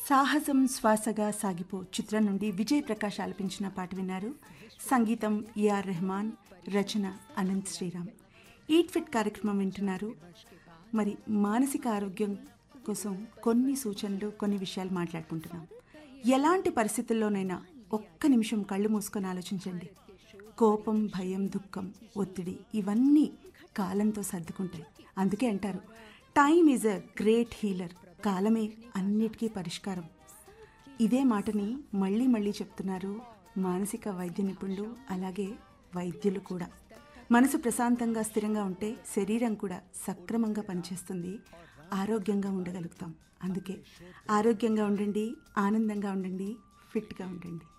సాహసం శ్వాసగా సాగిపో చిత్రం నుండి విజయ్ ప్రకాష్ ఆలపించిన పాట విన్నారు సంగీతం ఏఆర్ రెహమాన్ రచన అనంత్ శ్రీరామ్ ఈట్ ఫిట్ కార్యక్రమం వింటున్నారు మరి మానసిక ఆరోగ్యం కోసం కొన్ని సూచనలు కొన్ని విషయాలు మాట్లాడుకుంటున్నాం ఎలాంటి పరిస్థితుల్లోనైనా ఒక్క నిమిషం కళ్ళు మూసుకొని ఆలోచించండి కోపం భయం దుఃఖం ఒత్తిడి ఇవన్నీ కాలంతో సర్దుకుంటాయి అందుకే అంటారు time is a great healer కాలమే అన్నిటికీ పరిష్కారం ఇదే మాటని మళ్ళీ మళ్ళీ చెప్తున్నారు మానసిక వైద్య నిపుణులు అలాగే వైద్యులు కూడా మనసు ప్రశాంతంగా స్థిరంగా ఉంటే శరీరం కూడా సక్రమంగా పనిచేస్తుంది ఆరోగ్యంగా ఉండగలుగుతాం అందుకే ఆరోగ్యంగా ఉండండి ఆనందంగా ఉండండి ఫిట్గా ఉండండి